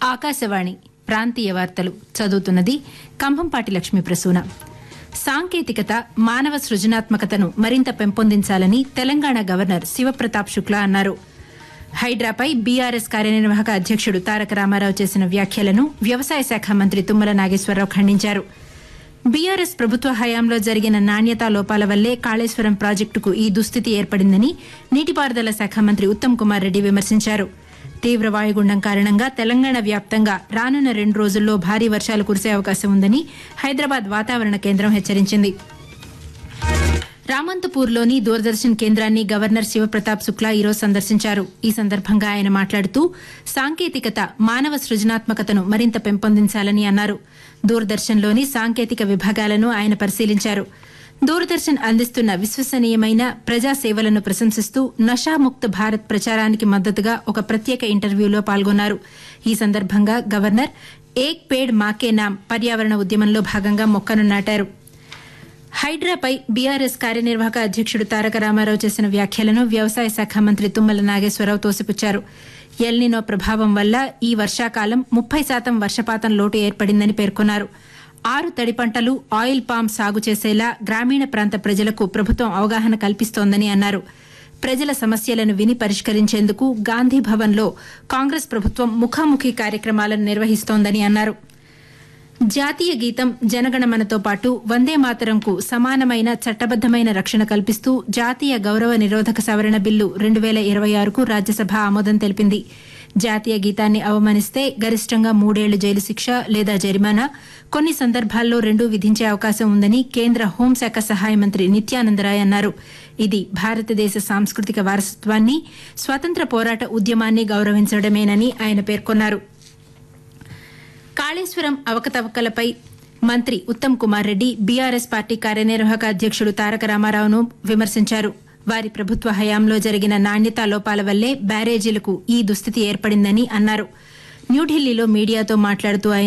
ఆకాశవాణి ప్రాంతీయ వార్తలు చదువుతున్నది కంభంపాటి లక్ష్మీ ప్రసూన సాంకేతికత మానవ సృజనాత్మకతను మరింత పెంపొందించాలని తెలంగాణ గవర్నర్ శివప్రతాప్ శుక్లా అన్నారు హైడ్రాపై బీఆర్ఎస్ కార్యనిర్వాహక అధ్యక్షుడు తారక రామారావు చేసిన వ్యాఖ్యలను వ్యవసాయ శాఖ మంత్రి తుమ్మల నాగేశ్వరరావు ఖండించారు బీఆర్ఎస్ ప్రభుత్వ హయాంలో జరిగిన నాణ్యతా లోపాల వల్లే కాళేశ్వరం ప్రాజెక్టుకు ఈ దుస్థితి ఏర్పడిందని నీటిపారుదల శాఖ మంత్రి ఉత్తమ్ కుమార్ రెడ్డి విమర్శించారు తీవ్ర వాయుగుండం కారణంగా తెలంగాణ వ్యాప్తంగా రానున్న రెండు రోజుల్లో భారీ వర్షాలు కురిసే అవకాశం ఉందని హైదరాబాద్ వాతావరణ కేంద్రం హెచ్చరించింది రామంతపూర్లోని దూరదర్శన్ కేంద్రాన్ని గవర్నర్ శివప్రతాప్ శుక్లా ఈరోజు సందర్శించారు ఈ సందర్భంగా ఆయన మాట్లాడుతూ సాంకేతికత మానవ సృజనాత్మకతను మరింత పెంపొందించాలని అన్నారు దూరదర్శన్లోని సాంకేతిక విభాగాలను ఆయన పరిశీలించారు దూరదర్శన్ అందిస్తున్న విశ్వసనీయమైన ప్రజా సేవలను ప్రశంసిస్తూ నషాముక్త భారత్ ప్రచారానికి మద్దతుగా ఒక ప్రత్యేక ఇంటర్వ్యూలో పాల్గొన్నారు ఈ సందర్భంగా గవర్నర్ ఏక్ పేడ్ మాకే నామ్ పర్యావరణ ఉద్యమంలో భాగంగా మొక్కను నాటారు హైడ్రాపై బీఆర్ఎస్ కార్యనిర్వాహక అధ్యక్షుడు తారక రామారావు చేసిన వ్యాఖ్యలను వ్యవసాయ శాఖ మంత్రి తుమ్మల నాగేశ్వరరావు తోసిపుచ్చారు ఎల్నినో ప్రభావం వల్ల ఈ వర్షాకాలం ముప్పై శాతం వర్షపాతం లోటు ఏర్పడిందని పేర్కొన్నారు ఆరు తడి పంటలు ఆయిల్ పామ్ సాగు చేసేలా గ్రామీణ ప్రాంత ప్రజలకు ప్రభుత్వం అవగాహన కల్పిస్తోందని అన్నారు ప్రజల సమస్యలను విని పరిష్కరించేందుకు గాంధీ భవన్లో కాంగ్రెస్ ప్రభుత్వం ముఖాముఖి కార్యక్రమాలను నిర్వహిస్తోందని అన్నారు జాతీయ గీతం జనగణమనతో పాటు వందే మాతరంకు సమానమైన చట్టబద్దమైన రక్షణ కల్పిస్తూ జాతీయ గౌరవ నిరోధక సవరణ బిల్లు రెండు వేల ఇరవై ఆరుకు రాజ్యసభ ఆమోదం తెలిపింది జాతీయ గీతాన్ని అవమానిస్తే గరిష్టంగా మూడేళ్లు జైలు శిక్ష లేదా జరిమానా కొన్ని సందర్భాల్లో రెండూ విధించే అవకాశం ఉందని కేంద్ర హోంశాఖ సహాయ మంత్రి నిత్యానందరాయ్ అన్నారు ఇది భారతదేశ సాంస్కృతిక వారసత్వాన్ని స్వాతంత్ర పోరాట ఉద్యమాన్ని గౌరవించడమేనని ఆయన పేర్కొన్నారు కాళేశ్వరం అవకతవకలపై మంత్రి ఉత్తమ్ కుమార్ రెడ్డి బీఆర్ఎస్ పార్టీ కార్యనిర్వాహక అధ్యక్షుడు తారక రామారావును విమర్శించారు వారి ప్రభుత్వ హయాంలో జరిగిన నాణ్యతా లోపాల వల్లే బ్యారేజీలకు ఈ దుస్థితి ఏర్పడిందని అన్నారు న్యూఢిల్లీలో మీడియాతో మాట్లాడుతూ ఆయన